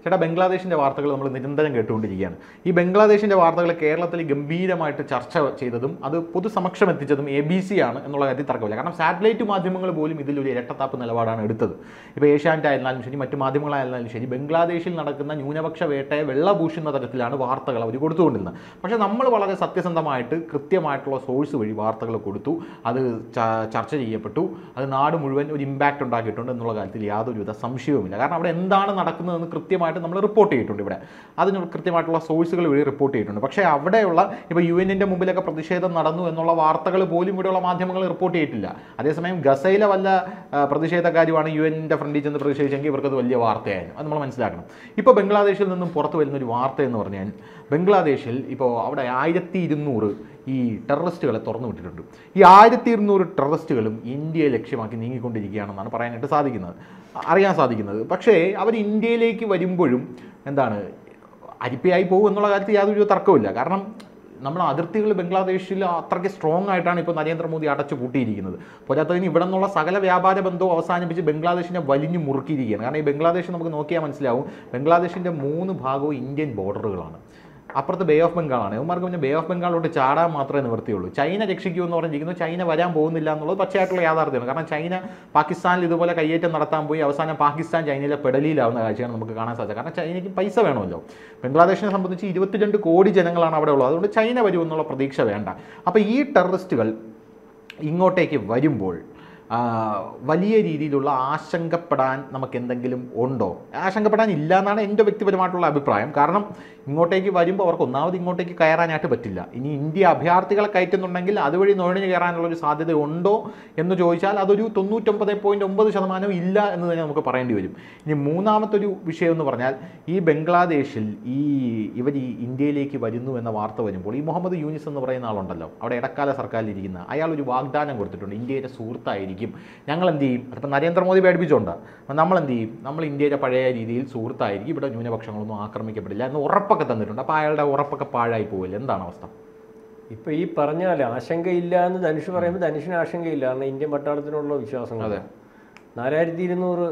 ചേട്ടാ ബംഗ്ലാദേശിൻ്റെ വാർത്തകൾ നമ്മൾ നിരന്തരം കേട്ടുകൊണ്ടിരിക്കുകയാണ് ഈ ബംഗ്ലാദേശിൻ്റെ വാർത്തകൾ കേരളത്തിൽ ഗംഭീരമായിട്ട് ചർച്ച ചെയ്തതും അത് പൊതുസമക്ഷം എത്തിച്ചതും എ ബി സി ആണ് എന്നുള്ള കാര്യത്തിൽ തർക്കമില്ല കാരണം സാറ്റലൈറ്റ് മാധ്യമങ്ങൾ പോലും ഇതിലൊരു ഇരട്ടത്താപ്പ് നിലപാടാണ് എടുത്തത് ഇപ്പോൾ ഏഷ്യാനെറ്റ് ആയിരുന്നാലും ശരി മറ്റു മാധ്യമങ്ങളായിരുന്നാലും ശരി ബംഗ്ലാദേശിൽ നടക്കുന്ന ന്യൂനപക്ഷ വേട്ടയെ വെള്ളപൂശുന്ന തരത്തിലാണ് വാർത്തകൾ അവർ കൊടുത്തുകൊണ്ടിരുന്നത് പക്ഷേ നമ്മൾ വളരെ സത്യസന്ധമായിട്ട് കൃത്യമായിട്ടുള്ള സോഴ്സ് വഴി വാർത്തകൾ കൊടുത്തു അത് ച- ചർച്ച ചെയ്യപ്പെട്ടു അത് നാട് മുഴുവൻ ഒരു ഇമ്പാക്റ്റ് ഉണ്ടാക്കിയിട്ടുണ്ട് എന്നുള്ള കാര്യത്തിൽ യാതൊരുവിധ സംശയവുമില്ല കാരണം അവിടെ എന്താണ് നടക്കുന്നതെന്ന് കൃത്യമായിട്ട് നമ്മൾ റിപ്പോർട്ട് ചെയ്തിട്ടുണ്ട് ഇവിടെ അതിന് കൃത്യമായിട്ടുള്ള സോഴ്സുകൾ വഴി റിപ്പോർട്ട് ചെയ്തിട്ടുണ്ട് പക്ഷേ അവിടെയുള്ള ഇപ്പോൾ യു എന്നിൻ്റെ മുമ്പിലൊക്കെ പ്രതിഷേധം നടന്നു എന്നുള്ള വാർത്തകൾ പോലും ഇവിടെയുള്ള മാധ്യമങ്ങൾ റിപ്പോർട്ട് ചെയ്തിട്ടില്ല അതേസമയം ഗസയിലെ വല്ല ആ, പ്രതിഷേധക്കാരുമാണ് യു എന്നിൻ്റെ ഫ്രണ്ടിൽ ചെന്ന് പ്രതിഷേധിച്ചെങ്കിൽ ഇവർക്കത് വലിയ വാർത്തയായിരുന്നു അത് നമ്മൾ മനസ്സിലാക്കണം ഇപ്പോൾ ബംഗ്ലാദേശിൽ നിന്നും പുറത്തു വരുന്ന ഒരു വാർത്ത എന്ന് പറഞ്ഞാൽ ബംഗ്ലാദേശിൽ ഇപ്പോൾ അവിടെ ആയിരത്തി ഇരുന്നൂറ് ഈ ടെററിസ്റ്റുകളെ തുറന്നു വിട്ടിട്ടുണ്ട് ഈ ആയിരത്തി ഇരുന്നൂറ് ടെററിസ്റ്റുകളും ഇന്ത്യയെ ലക്ഷ്യമാക്കി നീങ്ങിക്കൊണ്ടിരിക്കുകയാണെന്നാണ് പറയാനായിട്ട് സാധിക്കുന്നത് അറിയാൻ സാധിക്കുന്നത് പക്ഷേ അവർ ഇന്ത്യയിലേക്ക് വരുമ്പോഴും എന്താണ് അരിപ്പയായി പോകും എന്നുള്ള കാര്യത്തിൽ യാതൊരു തർക്കവുമില്ല കാരണം നമ്മുടെ അതിർത്തികൾ ബംഗ്ലാദേശിൽ അത്രയ്ക്ക് സ്ട്രോങ് ആയിട്ടാണ് ഇപ്പോൾ നരേന്ദ്രമോദി അടച്ചു പൂട്ടിയിരിക്കുന്നത് പോരാത്തതിന് ഇവിടെ നിന്നുള്ള സകല വ്യാപാര ബന്ധവും അവസാനിപ്പിച്ച് ബംഗ്ലാദേശിനെ വലിഞ്ഞു മുറുക്കിയിരിക്കുകയാണ് കാരണം ഈ ബംഗ്ലാദേശ് നമുക്ക് നോക്കിയാൽ മനസ്സിലാവും ബംഗ്ലാദേശിൻ്റെ മൂന്ന് ഭാഗവും ഇന്ത്യൻ ബോർഡറുകളാണ് അപ്പുറത്ത് ബേ ഓഫ് ബംഗാളാണ് ഇവന്മാർക്ക് പിന്നെ ബേ ഓഫ് ബംഗാളിലോട്ട് ചാടാൻ മാത്രമേ നിവൃത്തിയുള്ളൂ ചൈന രക്ഷിക്കൂ എന്ന് പറഞ്ഞിരിക്കുന്നു ചൈന വരാൻ പോകുന്നില്ല എന്നുള്ളത് പച്ചയായിട്ടുള്ള യാഥാർത്ഥ്യമാണ് കാരണം ചൈന പാകിസ്ഥാനിൽ ഇതുപോലെ കയ്യേറ്റം നടത്താൻ പോയി അവസാനം പാകിസ്ഥാൻ ചൈനയിലെ പെടലിയിലാവുന്ന കാഴ്ചയാണ് നമുക്ക് കാണാൻ സാധിച്ചത് കാരണം ചൈനയ്ക്ക് പൈസ വേണമല്ലോ ബംഗ്ലാദേശിനെ സംബന്ധിച്ച് ഇരുപത്തിരണ്ട് കോടി ജനങ്ങളാണ് അവിടെ ഉള്ളത് അതുകൊണ്ട് ചൈന വരും എന്നുള്ള പ്രതീക്ഷ വേണ്ട അപ്പോൾ ഈ ടെററിസ്റ്റുകൾ ഇങ്ങോട്ടേക്ക് വരുമ്പോൾ ആ, വലിയ രീതിയിലുള്ള ആശങ്കപ്പെടാൻ നമുക്ക് എന്തെങ്കിലും ഉണ്ടോ ആശങ്കപ്പെടാൻ ഇല്ല എന്നാണ് എൻ്റെ വ്യക്തിപരമായിട്ടുള്ള അഭിപ്രായം കാരണം ഇങ്ങോട്ടേക്ക് വരുമ്പോൾ അവർക്ക് ഒന്നാമത് ഇങ്ങോട്ടേക്ക് കയറാനായിട്ട് പറ്റില്ല ഇനി ഇന്ത്യ അഭയാർത്ഥികളെ കയറ്റുന്നുണ്ടെങ്കിൽ അതുവഴി നുഴഞ്ഞു കയറാനുള്ള ഒരു സാധ്യത ഉണ്ടോ എന്ന് ചോദിച്ചാൽ അതൊരു തൊണ്ണൂറ്റൊമ്പത് പോയിൻറ്റ് ഒമ്പത് ശതമാനം ഇല്ല എന്ന് തന്നെ നമുക്ക് പറയേണ്ടി വരും ഇനി മൂന്നാമത്തെ ഒരു വിഷയം എന്ന് പറഞ്ഞാൽ ഈ ബംഗ്ലാദേശിൽ ഈ ഇവർ ഈ ഇന്ത്യയിലേക്ക് വരുന്നു എന്ന വാർത്ത വരുമ്പോൾ ഈ മുഹമ്മദ് യൂനിസ് എന്ന് പറയുന്ന ആളുണ്ടല്ലോ അവിടെ ഇടക്കാല സർക്കാരിൽ ഇരിക്കുന്ന അയാൾ ഒരു വാഗ്ദാനം കൊടുത്തിട്ടുണ്ട് ഇന്ത്യയുടെ സുഹൃത്തായിരിക്കും ഞങ്ങൾ എന്ത് ചെയ്യും അതിപ്പോൾ നരേന്ദ്രമോദി പേടിപ്പിച്ചുകൊണ്ട് നമ്മൾ എന്ത് ചെയ്യും നമ്മൾ ഇന്ത്യയുടെ പഴയ രീതിയിൽ സുഹൃത്തായിരിക്കും ഇവിടെ ന്യൂനപക്ഷങ്ങളൊന്നും ആക്രമിക്കപ്പെടില്ല എന്ന് ഉറപ്പൊക്കെ തന്നിട്ടുണ്ട് അപ്പോൾ അയാളുടെ ഉറപ്പൊക്കെ പാഴായി പോവില്ല എന്താണ് അവസ്ഥ ഇപ്പൊ ഈ പറഞ്ഞാൽ ആശങ്കയില്ല എന്ന് ധനുഷ് പറയുമ്പോൾ ധനുഷിന് ആശങ്കയില്ല കാരണം ഇന്ത്യൻ പട്ടാളത്തിനുള്ള വിശ്വാസം അതെ. നാലായിരത്തി ഇരുന്നൂറ്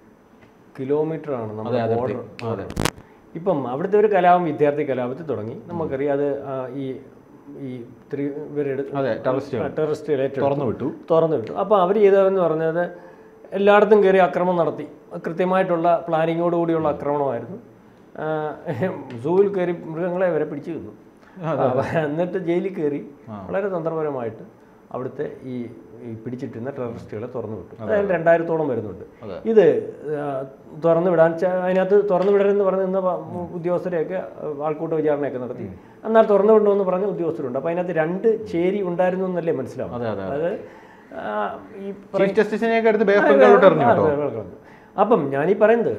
കിലോമീറ്റർ ആണ് അതെ നമ്മുടെ അതെ ബോർഡർ അതെ ഇപ്പം അവിടുത്തെ ഒരു കലാപം വിദ്യാർത്ഥി കലാപത്തിൽ തുടങ്ങി നമുക്കറിയാം അത് ആ, ഈ ഈ ത്രി ഇവരെടുത്ത് അതെ ടെററിസ്റ്റുകൾ ടെററിസ്റ്റ് ഏറ്റെടുത്തു തുറന്നു വിട്ടു തുറന്നു വിട്ടു അപ്പോൾ അവർ ചെയ്തതെന്ന് പറഞ്ഞത് എല്ലായിടത്തും കയറി ആക്രമണം നടത്തി കൃത്യമായിട്ടുള്ള പ്ലാനിങ്ങോട് കൂടിയുള്ള ആക്രമണമായിരുന്നു ആ, സൂവിൽ കയറി മൃഗങ്ങളെ വരെ പിടിച്ചു തിന്നു ആ, എന്നിട്ട് ജയിലിൽ കയറി വളരെ തന്ത്രപരമായിട്ട് അവിടുത്തെ ഈ ഈ പിടിച്ചിട്ടിരുന്ന ടെററിസ്റ്റുകളെ തുറന്നു വിട്ടു അതായത് രണ്ടായിരത്തോളം വരുന്നുണ്ട് അതെ. ഇത് ആ, തുറന്നു വിടാൻ ച- അതിനകത്ത് തുറന്നു വിടരുതെന്ന് പറഞ്ഞ് നിന്ന പ- ഉദ്യോഗസ്ഥരെയൊക്കെ ആ, ആൾക്കൂട്ട വിചാരണയൊക്കെ നടത്തി എന്നാൽ തുറന്നു വിടണമെന്ന് പറഞ്ഞ ഉദ്യോഗസ്ഥരുണ്ട് അപ്പോൾ അതിനകത്ത് രണ്ട് ചേരി ഉണ്ടായിരുന്നു എന്നല്ലേ മനസ്സിലാവും അതെ അതെ അതായത് ആ, ഈ ചീഫ് ജസ്റ്റിസിനെയൊക്കെ എടുത്ത് ബേ ഓഫ് ബംഗാളിലോട്ട് എറിഞ്ഞു കേട്ടോ ആ, വെള്ളം കളഞ്ഞു. അപ്പം ഞാനീ പറയുന്നത്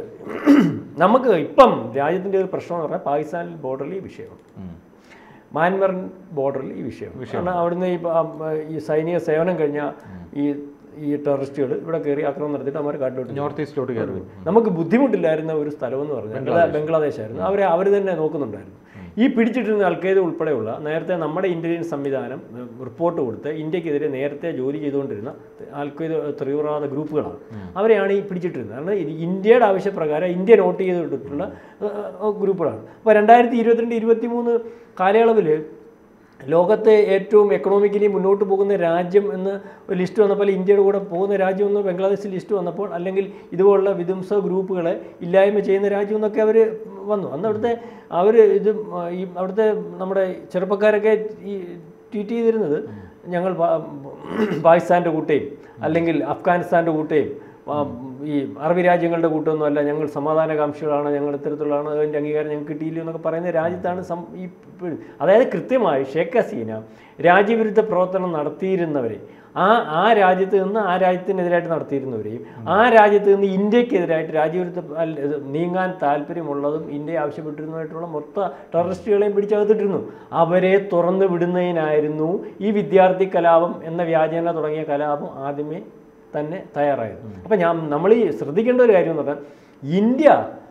നമുക്ക് ഇപ്പം രാജ്യത്തിൻ്റെ ഒരു പ്രശ്നം എന്ന് പറഞ്ഞാൽ പാകിസ്ഥാനിൽ ബോർഡറിൽ ഈ വിഷയമാണ് ഉം. മ്യാൻമർ ബോർഡറിൽ ഈ വിഷയം കാരണം അവിടുന്ന് ഈ പ- ആ, ഈ സൈനിക സേവനം കഴിഞ്ഞ ഈ ഈ ടെററിസ്റ്റുകൾ ഇവിടെ കയറി ആക്രമണം നടത്തിയിട്ട് അവർ കാട്ടിലോട്ട് നോർത്ത് ഈസ്റ്റിലോട്ട് കയറി വരും. നമുക്ക് ബുദ്ധിമുട്ടില്ലായിരുന്ന ഒരു സ്ഥലം എന്ന് പറഞ്ഞാൽ ബംഗ്ലാദേശ് ആയിരുന്നു അവരെ അവർ തന്നെ നോക്കുന്നുണ്ടായിരുന്നു ഈ പിടിച്ചിട്ടിരുന്ന അൽഖയ്ദ ഉൾപ്പെടെയുള്ള നേരത്തെ നമ്മുടെ ഇന്റലിജൻസ് സംവിധാനം ഏഹ്, റിപ്പോർട്ട് കൊടുത്ത് ഇന്ത്യക്കെതിരെ നേരത്തെ ജോലി ചെയ്തുകൊണ്ടിരുന്ന അൽഖയ്ദ തീവ്രവാദ ഗ്രൂപ്പുകളാണ് അവരെയാണ് ഈ പിടിച്ചിട്ടിരുന്നത് കാരണം ഇത് ഇന്ത്യയുടെ ആവശ്യപ്രകാരം ഇന്ത്യ നോട്ട് ചെയ്തിട്ടുള്ള ഏഹ്, ഗ്രൂപ്പുകളാണ് അപ്പോൾ രണ്ടായിരത്തി ഇരുപത്തിരണ്ട് ഇരുപത്തി മൂന്ന് കാലയളവിൽ ലോകത്തെ ഏറ്റവും എക്കണോമിക്കലി മുന്നോട്ട് പോകുന്ന രാജ്യം എന്ന് ഒരു ലിസ്റ്റ് വന്നപ്പോൾ ഇന്ത്യയുടെ കൂടെ പോകുന്ന രാജ്യം എന്ന് ബംഗ്ലാദേശ് ലിസ്റ്റ് വന്നപ്പോൾ അല്ലെങ്കിൽ ഇതുപോലുള്ള വിധ്വംസ ഗ്രൂപ്പുകളെ ഇല്ലായ്മ ചെയ്യുന്ന രാജ്യം എന്നൊക്കെ അവർ വന്നു അന്ന് അവിടുത്തെ അവർ ഇത് ആ, ഈ അവിടുത്തെ നമ്മുടെ ചെറുപ്പക്കാരൊക്കെ ഈ ട്വീറ്റ് ചെയ്തിരുന്നത് ഞങ്ങൾ പാ- പാകിസ്ഥാൻ്റെ കൂട്ടയും അല്ലെങ്കിൽ അഫ്ഗാനിസ്ഥാൻ്റെ കൂട്ടയും ആ, ഈ അറബി രാജ്യങ്ങളുടെ കൂട്ടമൊന്നും അല്ല ഞങ്ങൾ സമാധാനകാംക്ഷികളാണ് ഞങ്ങൾ ഇത്തരത്തിലുള്ളതാണ് അതിൻ്റെ അംഗീകാരം ഞങ്ങൾക്ക് കിട്ടിയില്ല എന്നൊക്കെ പറയുന്ന രാജ്യത്താണ് സം ഈ ഇപ്പഴ് അതായത് കൃത്യമായി ഷേഖ് ഹസീന രാജ്യവിരുദ്ധ പ്രവർത്തനം നടത്തിയിരുന്നവരെ ആ ആ രാജ്യത്ത് നിന്ന് ആ രാജ്യത്തിനെതിരായിട്ട് നടത്തിയിരുന്നവരെയും ആ രാജ്യത്ത് നിന്ന് ഇന്ത്യക്കെതിരായിട്ട് രാജ്യവിരുദ്ധ അല്ല, ഇത് നീങ്ങാൻ താല്പര്യമുള്ളതും ഇന്ത്യ ആവശ്യപ്പെട്ടിരുന്നതായിട്ടുള്ള മൊത്ത ടെററിസ്റ്റുകളെയും പിടിച്ചകത്തിട്ടിരുന്നു അവരെ തുറന്നു വിടുന്നതിനായിരുന്നു ഈ വിദ്യാർത്ഥി കലാപം എന്ന വ്യാജേന തുടങ്ങിയ കലാപം ആദ്യമേ തന്നെ തയ്യാറായത് അപ്പം ഞാൻ നമ്മൾ ഈ ശ്രദ്ധിക്കേണ്ട ഒരു കാര്യം എന്ന് പറഞ്ഞാൽ ഇന്ത്യ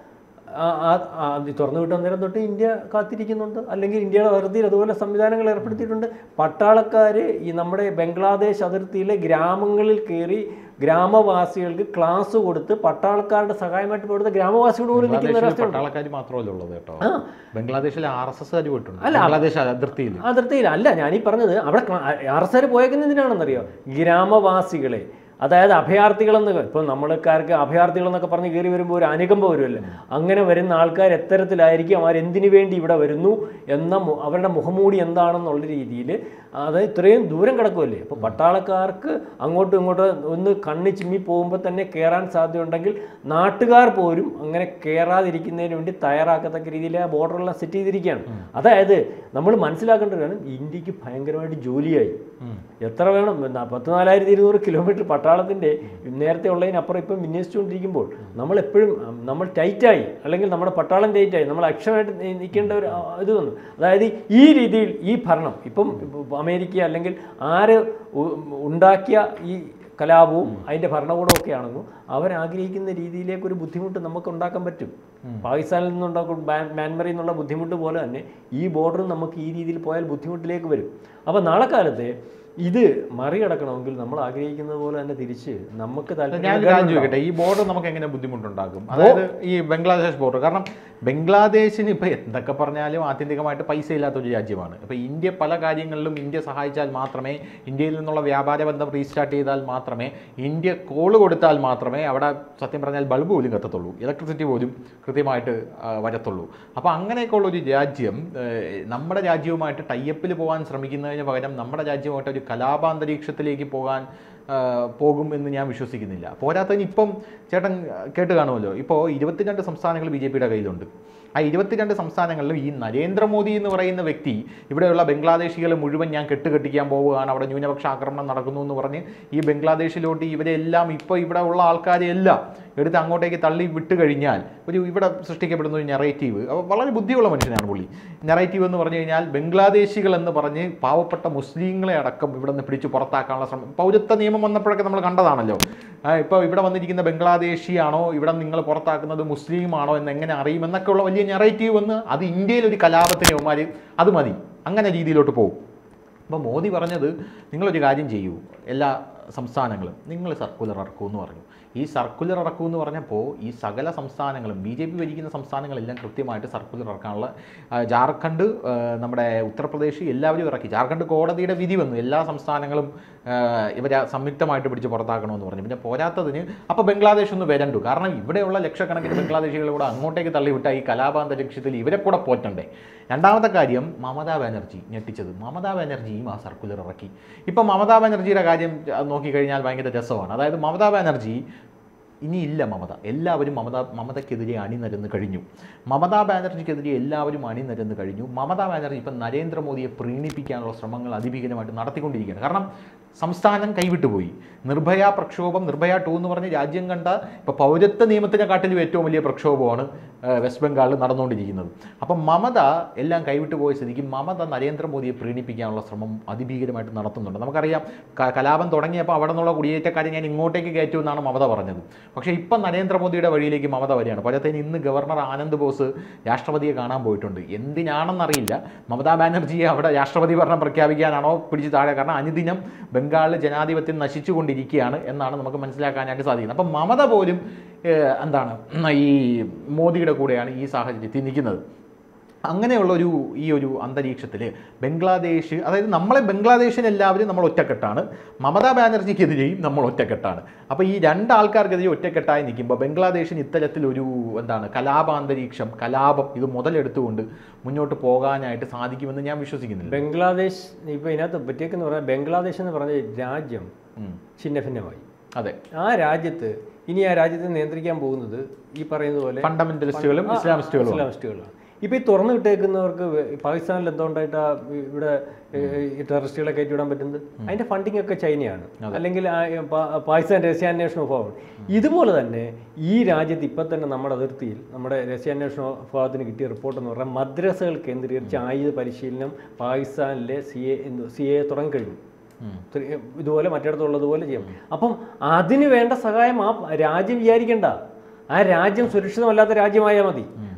ആ- ആ- ആ ഇത് തുറന്നു വിട്ട നേരം തൊട്ട് ഇന്ത്യ കാത്തിരിക്കുന്നുണ്ട് അല്ലെങ്കിൽ ഇന്ത്യയുടെ അതിർത്തിയിൽ അതുപോലെ സംവിധാനങ്ങൾ ഏർപ്പെടുത്തിയിട്ടുണ്ട് പട്ടാളക്കാർ ഈ നമ്മുടെ ബംഗ്ലാദേശ് അതിർത്തിയിലെ ഗ്രാമങ്ങളിൽ കയറി ഗ്രാമവാസികൾക്ക് ക്ലാസ് കൊടുത്ത് പട്ടാളക്കാരുടെ സഹായമായിട്ട് പോയിട്ട് ഗ്രാമവാസികളോട് പോലും നിൽക്കുന്ന ബംഗ്ലാദേശിൽ ഒരവസ്ഥയുണ്ട് പട്ടാളക്കാർ മാത്രമല്ല ഉള്ളത് കേട്ടോ ആ. ബംഗ്ലാദേശിലെ ആർ എസ് എസ് കാർ പോയിട്ടുണ്ട് ബംഗ്ലാദേശ് അതിർത്തിയിൽ അതിർത്തിയിൽ അല്ല ഞാനീ പറഞ്ഞത് അവിടെ ആർ എസ് ആർ പോയേക്കുന്നത് എന്തിനാണെന്നറിയോ ഗ്രാമവാസികളെ അതായത് അഭയാർത്ഥികളെന്ന് ഇപ്പം നമ്മൾക്കാർക്ക് അഭയാർത്ഥികളെന്നൊക്കെ പറഞ്ഞ് കയറി വരുമ്പോൾ ഒരു അനുകമ്പ വരുമല്ലോ അങ്ങനെ വരുന്ന ആൾക്കാർ എത്തരത്തിലായിരിക്കും അവരെന്തിനു വേണ്ടി ഇവിടെ വരുന്നു എന്ന മു- അവരുടെ മുഖമൂടി എന്താണെന്നുള്ള രീതിയിൽ അത് ഇത്രയും ദൂരം കിടക്കുമല്ലേ അപ്പോൾ പട്ടാളക്കാർക്ക് അങ്ങോട്ടും ഇങ്ങോട്ടും ഒന്ന് കണ്ണി ചിമ്മി പോകുമ്പോൾ തന്നെ കയറാൻ സാധ്യതയുണ്ടെങ്കിൽ നാട്ടുകാർ പോലും അങ്ങനെ കയറാതിരിക്കുന്നതിന് വേണ്ടി തയ്യാറാക്കത്തക്ക രീതിയിൽ ആ ബോർഡറെല്ലാം സെറ്റ് ചെയ്തിരിക്കുകയാണ് അതായത് നമ്മൾ മനസ്സിലാക്കേണ്ട ഒരു കാര്യം ഇന്ത്യക്ക് ഭയങ്കരമായിട്ട് ജോലിയായി എത്ര വേണം എന്നാ പത്ത് നാലായിരത്തി ഇരുന്നൂറ് കിലോമീറ്റർ പട്ടാളത്തിൻ്റെ നേരത്തെ ഉള്ളതിനപ്പുറം ഇപ്പം വിന്യസിച്ചുകൊണ്ടിരിക്കുമ്പോൾ നമ്മൾ എപ്പോഴും ഉം, നമ്മൾ ടൈറ്റായി അല്ലെങ്കിൽ നമ്മുടെ പട്ടാളം ടൈറ്റായി നമ്മൾ അക്ഷരമായിട്ട് നി- നിൽക്കേണ്ട ഒരു ആ, ഇത് വന്നു അതായത് ഈ രീതിയിൽ ഈ ഭരണം ഇപ്പം ഇപ്പം അമേരിക്ക അല്ലെങ്കിൽ ആര് ഉ- ഉണ്ടാക്കിയ ഈ കലാപവും അതിൻ്റെ ഭരണകൂടവും ഒക്കെ ആണെന്നും അവരാഗ്രഹിക്കുന്ന രീതിയിലേക്ക് ഒരു ബുദ്ധിമുട്ട് നമുക്ക് ഉണ്ടാക്കാൻ പറ്റും പാകിസ്ഥാനിൽ നിന്നുണ്ടാക്കും മ്യാൻ- മ്യാൻമറിൽ നിന്നുള്ള ബുദ്ധിമുട്ട് പോലെ തന്നെ ഈ ബോർഡറും നമുക്ക് ഈ രീതിയിൽ പോയാൽ ബുദ്ധിമുട്ടിലേക്ക് വരും അപ്പോൾ നാളെ കാലത്ത് ഇത് മറികടക്കണമെങ്കിൽ നമ്മൾ ആഗ്രഹിക്കുന്നത് പോലെ തന്നെ തിരിച്ച് നമുക്ക് ഞാൻ താല്പര്യം ഒരു കാര്യം ചോദിക്കട്ടെ ഈ ബോർഡർ നമുക്ക് എങ്ങനെ ബുദ്ധിമുട്ടുണ്ടാക്കും അതായത് ഈ ബംഗ്ലാദേശ് ബോർഡർ കാരണം ബംഗ്ലാദേശിന് ഇപ്പൊ എന്തൊക്കെ പറഞ്ഞാലും ആത്യന്തികമായിട്ട് പൈസ ഇല്ലാത്ത ഒരു രാജ്യമാണ് ഇപ്പൊ ഇന്ത്യ പല കാര്യങ്ങളിലും ഇന്ത്യ സഹായിച്ചാൽ മാത്രമേ ഇന്ത്യയിൽ നിന്നുള്ള വ്യാപാര ബന്ധം റീസ്റ്റാർട്ട് ചെയ്താൽ മാത്രമേ ഇന്ത്യ കോള് കൊടുത്താൽ മാത്രമേ അവിടെ സത്യം പറഞ്ഞാൽ ബൾബ് പോലും കത്തത്തുള്ളൂ ഇലക്ട്രിസിറ്റി പോലും കൃത്യമായിട്ട് ആ, വരത്തുള്ളൂ അപ്പോൾ അങ്ങനെയൊക്കെയുള്ള ഒരു രാജ്യം ഏഹ്, നമ്മുടെ രാജ്യവുമായിട്ട് ടൈപ്പിൽ പോകാൻ ശ്രമിക്കുന്നതിന് പകരം നമ്മുടെ രാജ്യമായിട്ട് ഒരു കലാപാന്തരീക്ഷത്തിലേക്ക് പോകാൻ ആ, പോകും എന്ന് ഞാൻ വിശ്വസിക്കുന്നില്ല പോരാത്തതിന് ഇപ്പം ചേട്ടൻ ആ, കേട്ട് കാണുമല്ലോ ഇപ്പോൾ ഇരുപത്തിരണ്ട് സംസ്ഥാനങ്ങൾ ബി ജെ പിയുടെ കയ്യിലുണ്ട് ആ ഇരുപത്തിരണ്ട് സംസ്ഥാനങ്ങളിലും ഈ നരേന്ദ്രമോദി എന്ന് പറയുന്ന വ്യക്തി ഇവിടെയുള്ള ബംഗ്ലാദേശികളെ മുഴുവൻ ഞാൻ കെട്ടുകെട്ടിക്കാൻ പോവുകയാണ് അവിടെ ന്യൂനപക്ഷ ആക്രമണം നടക്കുന്നു എന്ന് പറഞ്ഞ് ഈ ബംഗ്ലാദേശിലോട്ട് ഇവരെല്ലാം ഇപ്പോൾ ഇവിടെ ഉള്ള ആൾക്കാരെ എല്ലാം എടുത്ത് അങ്ങോട്ടേക്ക് തള്ളി വിട്ട് കഴിഞ്ഞാൽ ഒരു ഇവിടെ സൃഷ്ടിക്കപ്പെടുന്ന ഒരു നെറേറ്റീവ് അപ്പോൾ വളരെ ബുദ്ധിയുള്ള മനുഷ്യനാണ് പുള്ളി നെറേറ്റീവ് എന്ന് പറഞ്ഞു കഴിഞ്ഞാൽ ബംഗ്ലാദേശികൾ എന്ന് പറഞ്ഞ് പാവപ്പെട്ട മുസ്ലിങ്ങളെ അടക്കം ഇവിടെ നിന്ന് പിടിച്ച് പുറത്താക്കാനുള്ള ശ്രമം പൗരത്വ നിയമം വന്നപ്പോഴൊക്കെ നമ്മൾ കണ്ടതാണല്ലോ ഇപ്പോൾ ഇവിടെ വന്നിരിക്കുന്ന ബംഗ്ലാദേശിയാണോ ഇവിടെ നിങ്ങൾ പുറത്താക്കുന്നത് മുസ്ലിമാണോ എന്ന് എങ്ങനെ അറിയും എന്നൊക്കെയുള്ള വലിയ നെറേറ്റീവ് വന്ന് അത് ഇന്ത്യയിൽ ഒരു കലാപത്തിന് അവന്മാർ അത് മതി അങ്ങനെ രീതിയിലോട്ട് പോകും അപ്പോൾ മോദി പറഞ്ഞത് നിങ്ങളൊരു കാര്യം ചെയ്യൂ എല്ലാ സംസ്ഥാനങ്ങളും നിങ്ങൾ സർക്കുലർ ഇറക്കൂ എന്ന് പറഞ്ഞു ഈ സർക്കുലർ ഇറക്കൂ എന്ന് പറഞ്ഞപ്പോൾ ഈ സകല സംസ്ഥാനങ്ങളും ബി ജെ പി ഭരിക്കുന്ന സംസ്ഥാനങ്ങളെല്ലാം കൃത്യമായിട്ട് സർക്കുലർ ഇറക്കാനുള്ള ആ, ജാർഖണ്ഡ് ആ, നമ്മുടെ ഉത്തർപ്രദേശ് എല്ലാവരും ഇറക്കി ജാർഖണ്ഡ് കോടതിയുടെ വിധി വന്നു എല്ലാ സംസ്ഥാനങ്ങളും ആ, ഇവരെ സംയുക്തമായിട്ട് പിടിച്ച് പുറത്താക്കണമെന്ന് പറഞ്ഞു പിന്നെ പോരാത്തതിന് അപ്പോൾ ബംഗ്ലാദേശ് ഒന്ന് വരണ്ടു കാരണം ഇവിടെയുള്ള ലക്ഷക്കണക്കിന് ബംഗ്ലാദേശികളെ കൂടെ അങ്ങോട്ടേക്ക് തള്ളിവിട്ട ഈ കലാപാന്തരീക്ഷത്തിൽ ഇവരെ കൂടെ പോറ്റണ്ടേ രണ്ടാമത്തെ കാര്യം മമതാ ബാനർജി ഞെട്ടിച്ചത് മമതാ ബാനർജിയും ആ സർക്കുലർ ഇറക്കി ഇപ്പം മമതാ ബാനർജിയുടെ കാര്യം ആ, നോക്കിക്കഴിഞ്ഞാൽ ഭയങ്കര രസമാണ് അതായത് മമതാ ബാനർജി ഇനിയില്ല മമത എല്ലാവരും മമത മമതയ്ക്കെതിരെ അണിനിരന്ന് കഴിഞ്ഞു മമതാ ബാനർജിക്കെതിരെ എല്ലാവരും അണിനിരന്ന് കഴിഞ്ഞു മമതാ ബാനർജി ഇപ്പം നരേന്ദ്രമോദിയെ പ്രീണിപ്പിക്കാനുള്ള ശ്രമങ്ങൾ അതിഭീകരമായിട്ട് നടത്തിക്കൊണ്ടിരിക്കുകയാണ് കാരണം സംസ്ഥാനം കൈവിട്ടുപോയി നിർഭയ പ്രക്ഷോഭം നിർഭയ ടു എന്ന് പറഞ്ഞ് രാജ്യം കണ്ട ഇപ്പോൾ പൗരത്വ നിയമത്തിനെക്കാട്ടിലും ഏറ്റവും വലിയ പ്രക്ഷോഭമാണ് ആ, വെസ്റ്റ് ബംഗാളിൽ നടന്നുകൊണ്ടിരിക്കുന്നത് അപ്പം മമത എല്ലാം കൈവിട്ടു പോയ സ്ഥിതിക്ക് മമത നരേന്ദ്രമോദിയെ പ്രീണിപ്പിക്കാനുള്ള ശ്രമം അതിഭീകരമായിട്ട് നടത്തുന്നുണ്ട് നമുക്കറിയാം ക- കലാപം തുടങ്ങിയപ്പോൾ അവിടെ നിന്നുള്ള കുടിയേറ്റക്കാരെ ഞാൻ ഇങ്ങോട്ടേക്ക് കയറ്റുമെന്നാണ് മമത പറഞ്ഞത് പക്ഷേ ഇപ്പം നരേന്ദ്രമോദിയുടെ വഴിയിലേക്ക് മമത വരികയാണ് പോലത്തേന് ഇന്ന് ഗവർണർ ആനന്ദ് ബോസ് രാഷ്ട്രപതിയെ കാണാൻ പോയിട്ടുണ്ട് എന്തിനാണെന്നറിയില്ല മമതാ ബാനർജിയെ അവിടെ രാഷ്ട്രപതി ഭരണം പ്രഖ്യാപിക്കാനാണോ പിടിച്ച് താഴെ കാരണം അനുദിനം ബംഗാളിൽ ജനാധിപത്യം നശിച്ചുകൊണ്ടിരിക്കുകയാണ് എന്നാണ് നമുക്ക് മനസ്സിലാക്കാനായിട്ട് സാധിക്കുന്നത് അപ്പം മമത പോലും ഏഹ്, എന്താണ് ഈ മോദിയുടെ കൂടെയാണ് ഈ സാഹചര്യത്തിൽ നിൽക്കുന്നത് അങ്ങനെയുള്ള ഒരു ഈ ഒരു അന്തരീക്ഷത്തിൽ ബംഗ്ലാദേശ് അതായത് നമ്മളെ ബംഗ്ലാദേശിന് എല്ലാവരും നമ്മൾ ഒറ്റക്കെട്ടാണ് മമതാ ബാനർജിക്കെതിരെയും നമ്മൾ ഒറ്റക്കെട്ടാണ് അപ്പോൾ ഈ രണ്ട് ആൾക്കാർക്കെതിരെ ഒറ്റക്കെട്ടായി നിൽക്കുമ്പോൾ ബംഗ്ലാദേശിന് ഇത്തരത്തിലൊരു എന്താണ് കലാപാന്തരീക്ഷം കലാപം ഇത് മുതലെടുത്തുകൊണ്ട് മുന്നോട്ട് പോകാനായിട്ട് സാധിക്കുമെന്ന് ഞാൻ വിശ്വസിക്കുന്നില്ല ബംഗ്ലാദേശ് ഇപ്പോൾ ഇതിനകത്ത് പറ്റിയേക്കെന്ന് പറഞ്ഞാൽ ബംഗ്ലാദേശ് എന്ന് പറഞ്ഞ രാജ്യം ഉം. ഛിന്നഭിന്നമായി അതെ ആ രാജ്യത്ത് ഇനി ആ രാജ്യത്തെ നിയന്ത്രിക്കാൻ പോകുന്നത് ഈ പറയുന്നത് പോലെ ഫണ്ടമെന്റലിസ്റ്റുകളും ആ, ആ, ഇസ്ലാമിസ്റ്റുകളും ഇസ്ലാമിസ്റ്റുകളാണ് ഇപ്പോൾ ഈ തുറന്നു വിട്ടേക്കുന്നവർക്ക് വെ- പാകിസ്ഥാനിൽ എന്തുകൊണ്ടായിട്ടാ ഇവിടെ ഏ, ഈ ടെററിസ്റ്റുകളെ കയറ്റി വിടാൻ പറ്റുന്നത് അതിന്റെ ഫണ്ടിങ് ഒക്കെ ചൈനയാണ് അല്ലെങ്കിൽ ആ, ഏ, പാ- പാകിസ്ഥാൻ രഹസ്യാന്വേഷണ വിഭാഗം ഇതുപോലെ തന്നെ ഈ രാജ്യത്ത് ഇപ്പം തന്നെ നമ്മുടെ അതിർത്തിയിൽ നമ്മുടെ രഹസ്യാന്വേഷണ വിഭാഗത്തിന് കിട്ടിയ റിപ്പോർട്ട് എന്ന് പറഞ്ഞാൽ മദ്രസകൾ കേന്ദ്രീകരിച്ച് ആയുധ പരിശീലനം പാകിസ്ഥാനിലെ സി എ സി എ തുടങ്ങിക്കഴിഞ്ഞു ത്രി- ഇതുപോലെ മറ്റിടത്തുള്ളതുപോലെ ചെയ്യാം അപ്പം അതിന് വേണ്ട സഹായം ആ രാജ്യം വിചാരിക്കണ്ട ആ രാജ്യം സുരക്ഷിതമല്ലാത്ത രാജ്യമായാൽ മതി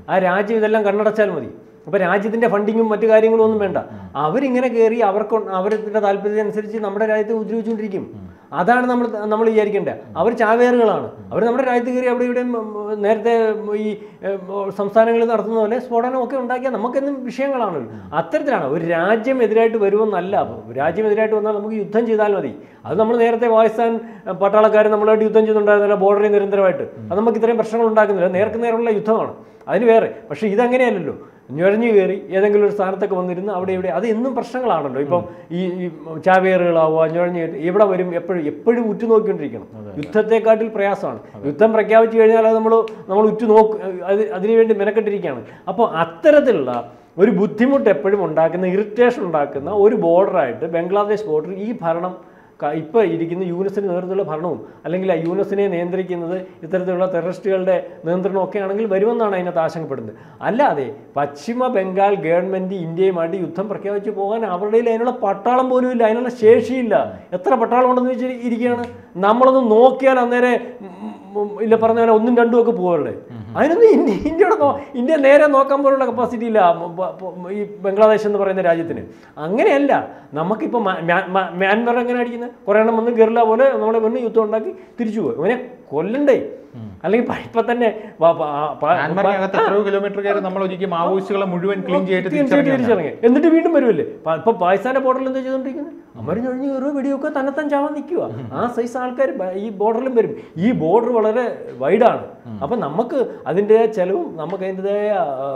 ആ രാജ്യം ഇതെല്ലാം കണ്ണടച്ചാൽ മതി അപ്പൊ രാജ്യത്തിന്റെ ഫണ്ടിങ്ങും മറ്റു കാര്യങ്ങളും ഒന്നും വേണ്ട അവരിങ്ങനെ കയറി അവർക്ക് അവരുടെ താല്പര്യത്തിനനുസരിച്ച് നമ്മുടെ രാജ്യത്തെ ഉപദ്രവിച്ചുകൊണ്ടിരിക്കും അതാണ് നമ്മൾ നമ്മൾ വിചാരിക്കേണ്ടത് അവർ ചാവേറുകളാണ് അവർ നമ്മുടെ രാജ്യത്ത് കയറി അവിടെ ഇവിടെ നേരത്തെ ഈ ഏ, സംസ്ഥാനങ്ങളിൽ നടത്തുന്ന പോലെ സ്ഫോടനമൊക്കെ ഉണ്ടാക്കിയാൽ നമുക്കെന്നും വിഷയങ്ങളാണല്ലോ അത്തരത്തിലാണ് ഒരു രാജ്യം എതിരായിട്ട് വരുമെന്നല്ല രാജ്യം എതിരായിട്ട് വന്നാൽ നമുക്ക് യുദ്ധം ചെയ്താൽ മതി അത് നമ്മൾ നേരത്തെ പാകിസ്ഥാൻ പട്ടാളക്കാർ നമ്മളായിട്ട് യുദ്ധം ചെയ്തിട്ടുണ്ടായിരുന്നില്ല ബോർഡറിൽ നിരന്തരമായിട്ട് അത് നമുക്ക് ഇത്രയും പ്രശ്നങ്ങൾ ഉണ്ടാക്കുന്നില്ല നേർക്ക് നേരുള്ള യുദ്ധമാണ് അതിന് വേറെ പക്ഷേ ഇതങ്ങനെയല്ലല്ലോ ഞൊഴഞ്ഞു കയറി ഏതെങ്കിലും ഒരു സ്ഥാനത്തൊക്കെ വന്നിരുന്ന് അവിടെ ഇവിടെ അത് എന്നും പ്രശ്നങ്ങളാണല്ലോ ഇപ്പം ഈ ഈ ചാവേറുകളാവുക ഞൊഴഞ്ഞു കയറി ഇവിടെ വരും എപ്പോഴും എപ്പോഴും ഉറ്റുനോക്കിക്കൊണ്ടിരിക്കണം യുദ്ധത്തെക്കാട്ടിൽ പ്രയാസമാണ് യുദ്ധം പ്രഖ്യാപിച്ചു കഴിഞ്ഞാൽ അത് നമ്മൾ നമ്മൾ ഉറ്റുനോക്ക് അത് അതിനുവേണ്ടി മെനക്കെട്ടിരിക്കുകയാണ് അപ്പോൾ അത്തരത്തിലുള്ള ഒരു ബുദ്ധിമുട്ട് എപ്പോഴും ഉണ്ടാക്കുന്ന ഇറിറ്റേഷൻ ഉണ്ടാക്കുന്ന ഒരു ബോർഡറായിട്ട് ബംഗ്ലാദേശ് ബോർഡർ ഈ ഭരണം ക- ഇപ്പോൾ ഇരിക്കുന്ന യൂനസിന് നേതൃത്വമുള്ള ഭരണവും അല്ലെങ്കിൽ ആ യൂനസിനെ നിയന്ത്രിക്കുന്നത് ഇത്തരത്തിലുള്ള ടെററിസ്റ്റുകളുടെ നിയന്ത്രണമൊക്കെ ആണെങ്കിൽ വരുമെന്നാണ് അതിനകത്ത് ആശങ്കപ്പെടുന്നത് അല്ലാതെ പശ്ചിമ ബംഗാൾ ഗവൺമെൻറ് ഇന്ത്യയുമായിട്ട് യുദ്ധം പ്രഖ്യാപിച്ച് പോകാൻ അവരുടെ കയ്യിൽ അതിനുള്ള പട്ടാളം പോലും ഇല്ല അതിനുള്ള ശേഷിയില്ല എത്ര പട്ടാളം ഉണ്ടെന്ന് വെച്ചാൽ ഇരിക്കുകയാണ് നമ്മളൊന്ന് നോക്കിയാൽ അന്നേരം ഉം, ഉം, ഇല്ല പറഞ്ഞ പോലെ ഒന്നും രണ്ടും ഒക്കെ പോകല്ലേ അതിനൊന്നും ഇന്ത്യ ഇന്ത്യയുടെ നോ ഇന്ത്യ നേരെ നോക്കാൻ പോലുള്ള കപ്പാസിറ്റി ഇല്ല മ- പ- പ- ഈ ബംഗ്ലാദേശ് എന്ന് പറയുന്ന രാജ്യത്തിന് അങ്ങനെയല്ല നമുക്കിപ്പോൾ മ്യാൻമർ എങ്ങനെ അടിക്കുന്നത് കുറേ എണ്ണം വന്ന് ഗറില പോലെ നമ്മളെ വന്ന് യുദ്ധം ഉണ്ടാക്കി തിരിച്ചു പോയി അവനെ കൊല്ലണ്ടേ അല്ലെങ്കിൽ പ- ഇപ്പൊ തന്നെ പ- പ- ആ- പ- മ്യാൻമറിനകത്ത് എത്രയോ കിലോമീറ്റർ കയറി നമ്മൾ ഒരിക്കലും മാവോയിസ്റ്റുകളെ മുഴുവൻ ക്ലീൻ ചെയ്തിട്ട് തീർച്ചയായിട്ടും തിരിച്ചറിഞ്ഞു തിരിച്ചിറങ്ങി എന്നിട്ട് വീണ്ടും വരുമല്ലേ പ- ഇപ്പൊ പാകിസ്ഥാന്റെ ബോർഡറിൽ എന്താ ചെയ്തോണ്ടിരിക്കുന്നത് അമരം കഴിഞ്ഞ് കയറുക വെടിയൊക്കെ തന്നെത്താൻ ചാവാൻ നിൽക്കുക ആ സൈസ് ആൾക്കാർ ഈ ബോർഡറിലും വരും ഈ ബോർഡർ വളരെ വൈഡാണ് അപ്പൊ നമുക്ക് അതിൻ്റെതായ ചെലവും നമുക്ക് അതിൻ്റെതായ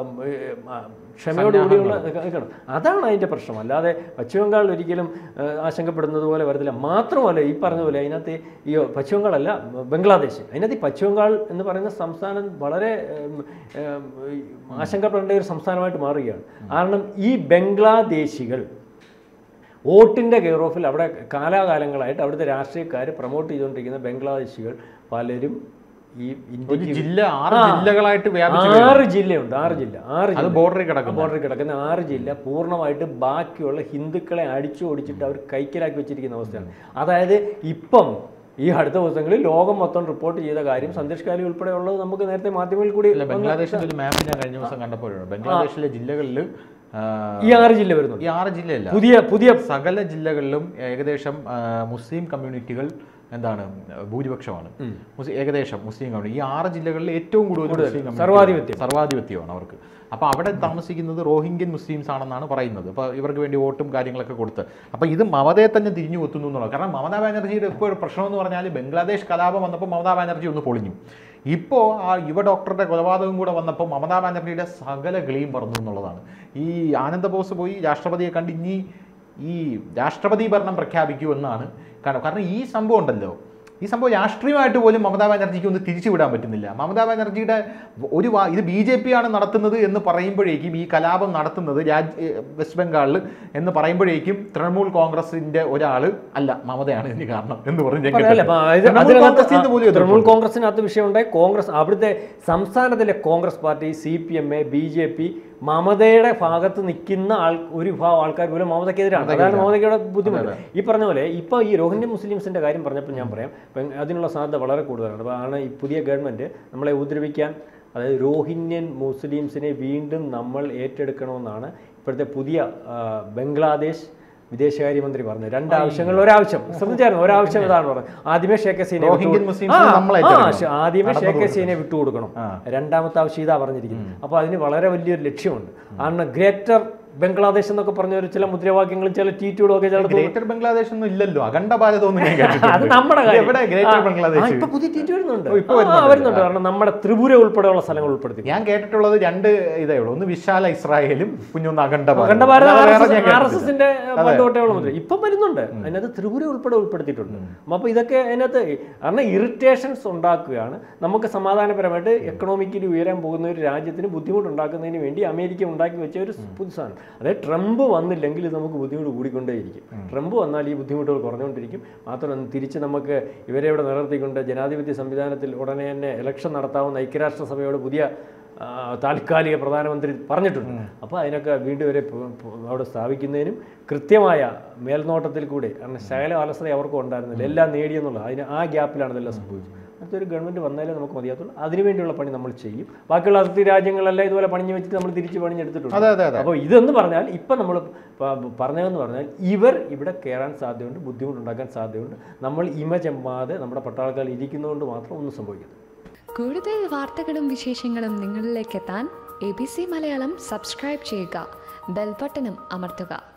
ക്ഷമയോട് കൂടിയുള്ള ഇതൊക്കെ നിൽക്കണം അതാണ് അതിന്റെ പ്രശ്നം അല്ലാതെ പശ്ചിമ ബംഗാൾ ഒരിക്കലും ആ, ആശങ്കപ്പെടുന്നത് പോലെ വരത്തില്ല മാത്രമല്ല ഈ പറഞ്ഞ പോലെ അതിനകത്ത് ഈ പശ്ചിമ ബംഗാളല്ല ബംഗ്ലാദേശ് അതിനകത്ത് ഈ പശ്ചിമ ബംഗാൾ എന്ന് പറയുന്ന സംസ്ഥാനം വളരെ ഉം, ഉം, ഈ ആശങ്കപ്പെടേണ്ട ഒരു സംസ്ഥാനമായിട്ട് മാറുകയാണ് കാരണം ഈ ബംഗ്ലാദേശികൾ വോട്ടിൻ്റെ കെയർ ഓഫിൽ അവിടെ കാലാകാലങ്ങളായിട്ട് അവിടുത്തെ രാഷ്ട്രീയക്കാർ പ്രൊമോട്ട് ചെയ്തുകൊണ്ടിരിക്കുന്ന ബംഗ്ലാദേശികൾ പലരും ഈ ഒരു ഇന്ത്യക്ക് ജില്ല ആറ് ജില്ലകളായിട്ട് വ്യാപിച്ചു ആറ് ജില്ലയുണ്ട് ആറ് ജില്ല ആറ് അത് ജില്ല ബോർഡറിൽ കിടക്കുന്നു ബോർഡറിൽ കിടക്കുന്ന ആറ് ജില്ല പൂർണ്ണമായിട്ട് ബാക്കിയുള്ള ഹിന്ദുക്കളെ അടിച്ചു ഓടിച്ചിട്ട് അവർ കൈക്കലാക്കി വെച്ചിരിക്കുന്ന അവസ്ഥയാണ് അതായത് ഇപ്പം ഈ അടുത്ത ദിവസങ്ങളിൽ ലോകം മൊത്തം റിപ്പോർട്ട് ചെയ്ത കാര്യം സന്ദേശ് കാലി ഉൾപ്പെടെയുള്ളത് നമുക്ക് നേരത്തെ മാധ്യമങ്ങളിൽ കൂടി അല്ല ബംഗ്ലാദേശിന്റെ ഒരു മാപ്പ് ഞാൻ കഴിഞ്ഞ ദിവസം കണ്ടപ്പോഴാണ് ബംഗ്ലാദേശിലെ ജില്ലകളിൽ ഈ ആറ് ജില്ല വരുന്നുണ്ട് ഈ ആറ് ജില്ലയല്ല പുതിയ പുതിയ സകല ജില്ലകളിലും ഏകദേശം ആ, മുസ്ലിം കമ്മ്യൂണിറ്റികൾ എന്താണ് ഭൂരിപക്ഷമാണ് മുസ്ലിം ഏകദേശം മുസ്ലിം കമ്മ്യൂണിറ്റി ഈ ആറ് ജില്ലകളിൽ ഏറ്റവും കൂടുതൽ മുസ്ലിം community സർവാധിപത്യം. സർവാധിപത്യമാണ് അവർക്ക് അപ്പോൾ അവിടെ താമസിക്കുന്നത് റോഹിംഗ്യൻ മുസ്ലിംസ് ആണെന്നാണ് പറയുന്നത് അപ്പോൾ ഇവർക്ക് വേണ്ടി വോട്ടും കാര്യങ്ങളൊക്കെ കൊടുത്ത് അപ്പോൾ ഇത് മമതയെ തന്നെ തിരിഞ്ഞു കൊത്തുന്നു എന്നുള്ളത് കാരണം മമതാ ബാനർജിയുടെ ഇപ്പോൾ ഒരു പ്രശ്നം എന്ന് പറഞ്ഞാൽ ബംഗ്ലാദേശ് കലാപം വന്നപ്പോൾ മമതാ ബാനർജി ഒന്ന് പൊളിഞ്ഞു ഇപ്പോൾ ആ യുവ ഡോക്ടറുടെ കൊലപാതകം കൂടെ വന്നപ്പോൾ മമതാ ബാനർജിയുടെ സകല കിളിയും പറന്നു എന്നുള്ളതാണ് ഈ ആനന്ദബോസ് പോയി രാഷ്ട്രപതിയെ കണ്ട് ഇനി ഈ രാഷ്ട്രപതി ഭരണം പ്രഖ്യാപിക്കൂ എന്നാണ് കാരണം കാരണം ഈ സംഭവം ഉണ്ടല്ലോ ഈ സംഭവം രാഷ്ട്രീയമായിട്ട് പോലും മമതാ ബാനർജിക്ക് ഒന്ന് തിരിച്ചു വിടാൻ പറ്റുന്നില്ല മമതാ ബാനർജിയുടെ ഒരു വാ ഇത് ബി ജെ പി ആണ് നടത്തുന്നത് എന്ന് പറയുമ്പോഴേക്കും ഈ കലാപം നടത്തുന്നത് രാജ് ഏ, വെസ്റ്റ് ബംഗാളിൽ എന്ന് പറയുമ്പോഴേക്കും തൃണമൂൽ കോൺഗ്രസിന്റെ ഒരാൾ അല്ല മമതയാണ് ഇതിന് കാരണം എന്ന് പറഞ്ഞ് രംഗത്ത് അല്ല, അപ്പൊ ഇത് തൃണമൂൽ അതിനകത്ത് കോൺഗ്രസിൽ നിന്ന് പോലും തൃണമൂൽ എതിർപ്പുണ്ട്. കോൺഗ്രസിനകത്ത് വിഷയമുണ്ടായി കോൺഗ്രസ് അവിടുത്തെ സംസ്ഥാനത്തിലെ Congress party C P M A B J P മമതയുടെ ഭാഗത്ത് നിൽക്കുന്ന ആൾ ഒരു വിഭാഗം ആൾക്കാർ പോലും മമതയ്ക്കെതിരാണ് അതാണ് മമതയ്ക്കുടെ ബുദ്ധിമുട്ട് ഈ പറഞ്ഞ പോലെ ഇപ്പോൾ ഈ റോഹിംഗ്യ മുസ്ലിംസിന്റെ കാര്യം പറഞ്ഞപ്പോൾ ഞാൻ പറയാം ഇപ്പം അതിനുള്ള സാധ്യത വളരെ കൂടുതലാണ് അപ്പോൾ ആണ് ഈ പുതിയ ഗവൺമെന്റ് നമ്മളെ ഉപദ്രവിക്കാൻ അതായത് റോഹിംഗ്യൻ മുസ്ലിംസിനെ വീണ്ടും നമ്മൾ ഏറ്റെടുക്കണമെന്നാണ് ഇപ്പോഴത്തെ പുതിയ ആ, ബംഗ്ലാദേശ് വിദേശകാര്യമന്ത്രി പറഞ്ഞു രണ്ട് ആവശ്യങ്ങളിൽ ഒരാവശ്യം ശ്രദ്ധിച്ചായിരുന്നു ഒരാവശ്യം ഇതാണ് പറഞ്ഞത് ആദ്യമേ ഷേഖ് ഹസീനെ റോഹിംഗ്യൻ വിട്ടുകൊടു- മുസ്ലിംസിനെ ആ, നമ്മൾ ആ, ഏറ്റെടുക്കണം. ശ- ആദ്യമേ നടന്നു ഷേഖ് ഹസീനെ വിട്ടുകൊടുക്കണം ആ. രണ്ടാമത്തെ ആവശ്യം ഇതാ പറഞ്ഞിരിക്കുന്നത് അപ്പോൾ അതിന് വളരെ വലിയൊരു ലക്ഷ്യമുണ്ട് കാരണം ഗ്രേറ്റർ ബംഗ്ലാദേശ് എന്നൊക്കെ പറഞ്ഞ ഒരു ചില മുദ്രാവാക്യങ്ങളും ചില ട്വീറ്റുകളും ഒക്കെ ചില ഗ്രേറ്റർ ബംഗ്ലാദേശ് ഒന്നും ഇല്ലല്ലോ അഖണ്ഡ ഭാരതം ഒന്നും ഞാൻ അത് കേട്ടിട്ടുണ്ട് നമ്മുടെ ഇത് കാര്യം. എവിടെ ആ, ഗ്രേറ്റർ ആ, ബംഗ്ലാദേശ് ഇപ്പൊ പുതിയ ട്വീറ്റ് വരുന്നുണ്ട് ഓ, ഇപ്പൊ ആ, വരുന്നുണ്ട്. വരുന്നുണ്ട് കാരണം നമ്മുടെ ത്രിപുര ഉൾപ്പെടെയുള്ള സ്ഥലങ്ങൾ ഉൾപ്പെടുത്തി ഞാൻ കേട്ടിട്ടുള്ളത് രണ്ട് ഇതേ ഉള്ളൂ ഒന്ന് വിശാല ഇസ്രായേലും കുഞ്ഞൊന്ന് അഖണ്ഡ ഭാരതം. അഖണ്ഡ ഭാരത അല്ലാതെ വേറെ ഞാൻ ആർ കേട്ടിട്ടില്ല. എസ് എസിന്റെ പണ്ട് തൊട്ടേ ഉള്ള മുദ്ര ഇപ്പം വരുന്നുണ്ട് അതിനകത്ത് ത്രിപുര ഉൾപ്പെടെ ഉൾപ്പെടുത്തിയിട്ടുണ്ട് അപ്പോൾ ഇതൊക്കെ അതിനകത്ത് കാരണം ഇറിറ്റേഷൻസ് ഉണ്ടാക്കുകയാണ് നമുക്ക് സമാധാനപരമായിട്ട് എക്കണോമിക്കലി ഉയരാൻ പോകുന്ന ഒരു രാജ്യത്തിന് ബുദ്ധിമുട്ടുണ്ടാക്കുന്നതിന് വേണ്ടി അമേരിക്ക ഉണ്ടാക്കി വെച്ച ഒരു പുതു സാധനം അതായത് ട്രംപ് വന്നില്ലെങ്കിൽ ഇത് നമുക്ക് ബുദ്ധിമുട്ട് കൂടിക്കൊണ്ടേയിരിക്കും ട്രംപ് വന്നാൽ ഈ ബുദ്ധിമുട്ടുകൾ കുറഞ്ഞുകൊണ്ടിരിക്കും മാത്രമല്ല തിരിച്ച് നമുക്ക് ഇവരെ ഇവിടെ നിലനിർത്തിക്കൊണ്ട് ജനാധിപത്യ സംവിധാനത്തിൽ ഉടനെ തന്നെ ഇലക്ഷൻ നടത്താവുന്ന ഐക്യരാഷ്ട്രസഭയോട് പുതിയ ആ, താൽക്കാലിക പ്രധാനമന്ത്രി പറഞ്ഞിട്ടുണ്ട് അപ്പോൾ അതിനൊക്കെ വീണ്ടും വരെ പു- പു- അവിടെ സ്ഥാപിക്കുന്നതിനും കൃത്യമായ മേൽനോട്ടത്തിൽ കൂടെ കാരണം ശകല അലസത അവർക്കും ഉണ്ടായിരുന്നില്ല എല്ലാം നേടിയെന്നുള്ളത് അതിന് ആ ഗ്യാപ്പിലാണ് ഇതെല്ലാം സംഭവിച്ചത് അടുത്തൊരു ഗവൺമെൻറ് വന്നാലേ നമുക്ക് മതിയാത്തുള്ളൂ അതിനുവേണ്ടിയുള്ള പണി നമ്മൾ ചെയ്യും ബാക്കിയുള്ള അതിർത്തി രാജ്യങ്ങളെല്ലാം ഇതുപോലെ പണിഞ്ഞ് വെച്ചിട്ട് നമ്മൾ തിരിച്ച് പണിഞ്ഞെടുത്തിട്ടുണ്ട് അതെ അതെ അതെ അപ്പോൾ ഇതെന്ന് പറഞ്ഞാൽ ഇപ്പം നമ്മൾ പറഞ്ഞതെന്ന് പറഞ്ഞാൽ ഇവർ ഇവിടെ കയറാൻ സാധ്യതയുണ്ട് ബുദ്ധിമുട്ടുണ്ടാക്കാൻ സാധ്യതയുണ്ട് നമ്മൾ ഇമ ചെമ്പാതെ നമ്മുടെ പട്ടാളക്കാർ ഇരിക്കുന്നതുകൊണ്ട് മാത്രം ഒന്നും സംഭവിക്കത്തില്ല കൂടുതൽ വാർത്തകളും വിശേഷങ്ങളും നിങ്ങളിലേക്ക് എത്താൻ A B C Malayalam subscribe ചെയ്യുക ബെൽബട്ടനും അമർത്തുക